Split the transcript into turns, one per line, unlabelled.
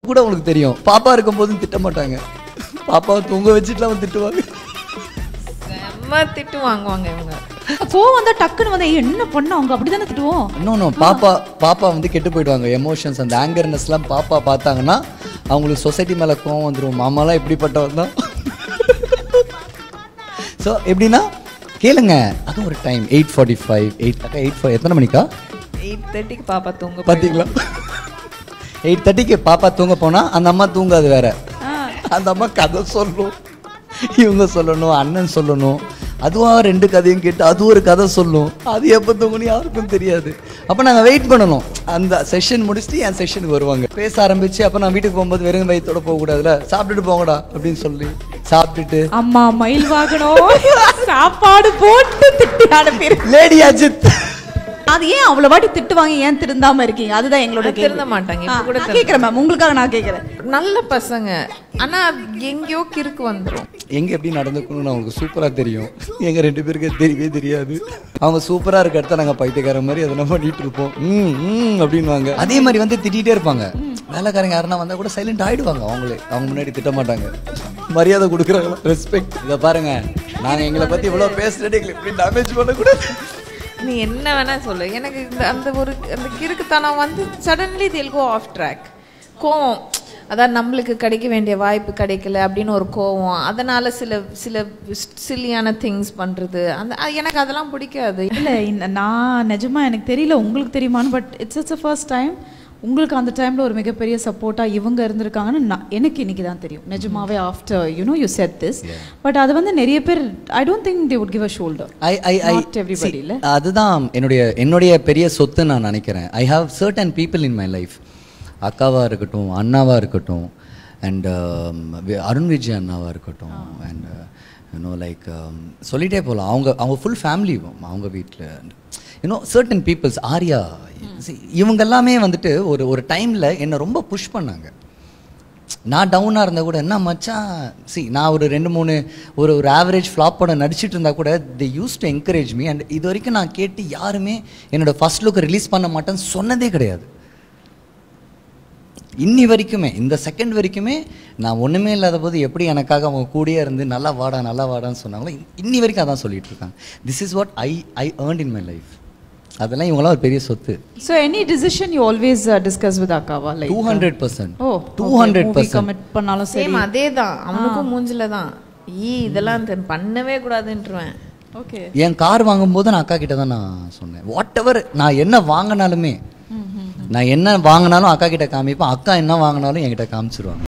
கூட உங்களுக்கு தெரியும் பாப்பா இருக்கும் போதும் திட்ட மாட்டாங்க பாப்பாவை தூங்க வச்சுட்டுலாம் வந்து திட்டுவாங்க
செம்ம திட்டு வாங்குவாங்க இவங்க
கோவம் வந்தா டக்குன்னு வந்து "ஏய், என்ன பண்ண அவங்க அப்படிதானே திட்டுவோம்
இன்னொன்று பாப்பா பாப்பா வந்து கெட்டு போயிடுவாங்க எமோஷன்ஸ் அந்த ஆங்கர்னஸ்லாம் பாப்பா பார்த்தாங்கன்னா அவங்களுக்கு சொசைட்டி மேலே கோவம் வந்துடும் மாமாலாம் எப்படிப்பட்டவன் தான் ஸோ எப்படின்னா கேளுங்க அதுவும் ஒரு time eight forty five eight eight five எத்தனை மணிக்கா
எயிட் தேர்ட்டிக்கு பாப்பா தூங்க
பார்த்தீங்களா எயிட் தேர்ட்டிக்கு பாப்பா தூங்க போனா அந்த அம்மா தூங்காது வேற அந்த அம்மா கதை சொல்லும் இவங்க சொல்லணும் அண்ணன் சொல்லணும் அதுவா ரெண்டு கதையும் கேட்டு அது ஒரு கதை சொல்லும் அது எப்போ தூங்கணும் யாருக்கும் தெரியாது அப்போ நாங்கள் வெயிட் பண்ணணும் அந்த செஷன் முடிச்சுட்டு என் செஷனுக்கு வருவாங்க பேச ஆரம்பிச்சு அப்போ நான் வீட்டுக்கு போகும்போது வெறும் வயிற்றோட போகக்கூடாதுல சாப்பிட்டுட்டு போங்கடா அப்படின்னு சொல்லி சாப்பிட்டுட்டு
அம்மா மயில் வாகனம் சாப்பாடு போட்டு திட்டி அனுப்பிடு
லேடி அஜித்
அது ஏன் அவ்வளவு வாட்டி திட்டுவாங்க ஏன் திருந்தாம இருக்கீங்க அதுதான் எங்களோட
நான் திருந்த மாட்டாங்க. இப்ப கூட
நான் கேக்குறேன் மேம் உங்களுக்காக நான் கேக்குறேன்
நல்ல பசங்க ஆனா எங்கேயோ கிறுக்கு வந்துரும்
எங்க எப்படி நடந்துக்கணும்னு அவங்களுக்கு சூப்பரா தெரியும் எங்க ரெண்டு பேருக்கு தெரியவே தெரியாது அவங்க சூப்பரா இருக்க இடத்த நாங்க பைத்தியக்கார மாதிரி அதெல்லாம் பண்ணிட்டு இருப்போம் ம் ம் அப்படின்வாங்க அதே மாதிரி வந்து திட்டிகிட்டே இருப்பாங்க வேலைக்காரங்க யாருன்னா வந்தா கூட சைலண்ட் ஆயிடுவாங்க அவங்களே அவங்க முன்னாடி திட்ட மாட்டாங்க மரியாதை கொடுக்குறாங்க ரெஸ்பெக்ட் இதை பாருங்க நாங்க எங்களை பத்தி இவ்வளவு பேசுறது எங்களை இப்படி டேமேஜ் பண்ணக்கூடாது
நீ என்ன வேணா சொல்லு எனக்கு இந்த அந்த ஒரு அந்த கிறுக்குத்தனம் வந்து சடன்லி தில் கோ ஆஃப் ட்ராக் கோவம் அதான் நம்மளுக்கு கிடைக்க வேண்டிய வாய்ப்பு கிடைக்கல அப்படின்னு ஒரு கோவம் அதனால சில சில சில்லியான திங்ஸ் பண்றது அந்த அ- எனக்கு அதெல்லாம் பிடிக்காது
இல்ல இந்த நான் நிஜமா எனக்கு தெரியல உங்களுக்கு தெரியுமான்னு but it's it's first time உங்களுக்கு அந்த டைம்ல ஒரு மிகப்பெரிய சப்போர்ட்டா இவங்க இருந்திருக்காங்கன்னு நான் எனக்கு இன்னைக்கு தான் தெரியும் நிஜமாவே after you know you said this but அது வந்து நிறைய பேர் I don't think they would give a shoulder
I I I
Not everybody, இல்ல?
அதுதான் என்னுடைய என்னுடைய பெரிய சொத்து நான் நினைக்கிறேன் I have certain people in my life அக்காவா இருக்கட்டும் அண்ணாவா இருக்கட்டும் அண்ட் அருண் விஜய் அண்ணாவா இருக்கட்டும் அண்ட் யூனோ லைக் சொல்லிட்டே போகலாம் அவங்க அவங்க ஃபுல் ஃபேமிலி அவங்க வீட்டில் you know certain peoples Arya see, இவங்க எல்லாமே வந்துட்டு ஒரு ஒரு டைமில் என்னை ரொம்ப புஷ் பண்ணாங்க நான் டவுனாக இருந்தால் கூட என்ன மச்சான் சி நான் ஒரு ரெண்டு மூணு ஒரு ஒரு ஆவரேஜ் ஃப்ளாப் படம் நடிச்சிட்டு இருந்தால் கூட the use to encourage me and இது வரைக்கும் நான் கேட்டு யாருமே என்னோட ஃபர்ஸ்ட் லுக்கை ரிலீஸ் பண்ண மாட்டேன்னு சொன்னதே கிடையாது இன்னி வரைக்குமே இந்த செகண்ட் வரைக்குமே நான் ஒன்றுமே இல்லாத போது எப்படி எனக்காக அவங்க கூடயே இருந்து நல்லா வாடா நல்லா வாடான்னு சொன்னாங்களோ இன்- இன்னி வரைக்கும் அதான் சொல்லிட்டு இருக்காங்க this is what I I earned in my life அதெல்லாம் இவங்களாம் ஒரு பெரிய சொத்து
so any decision you always discuss with அக்காவா like
two hundred percent
oh
two hundred percent
commit பண்ணாலும் சரி
சேம் அதே தான் அவனுக்கும் மூஞ்சில தான் ஈ இதெல்லாம் தெ- பண்ணவே கூடாதுன்றுவேன்
ஓகே
என் கார் வாங்கும்போது நான் அக்கா கிட்ட தான் நான் சொன்னேன் வாட் எவர் நான் என்ன வாங்கினாலுமே நான் என்ன வாங்கினாலும் அக்கா கிட்ட காமிப்பேன் அக்கா என்ன வாங்கினாலும் என்கிட்ட காமிச்சிருவாங்க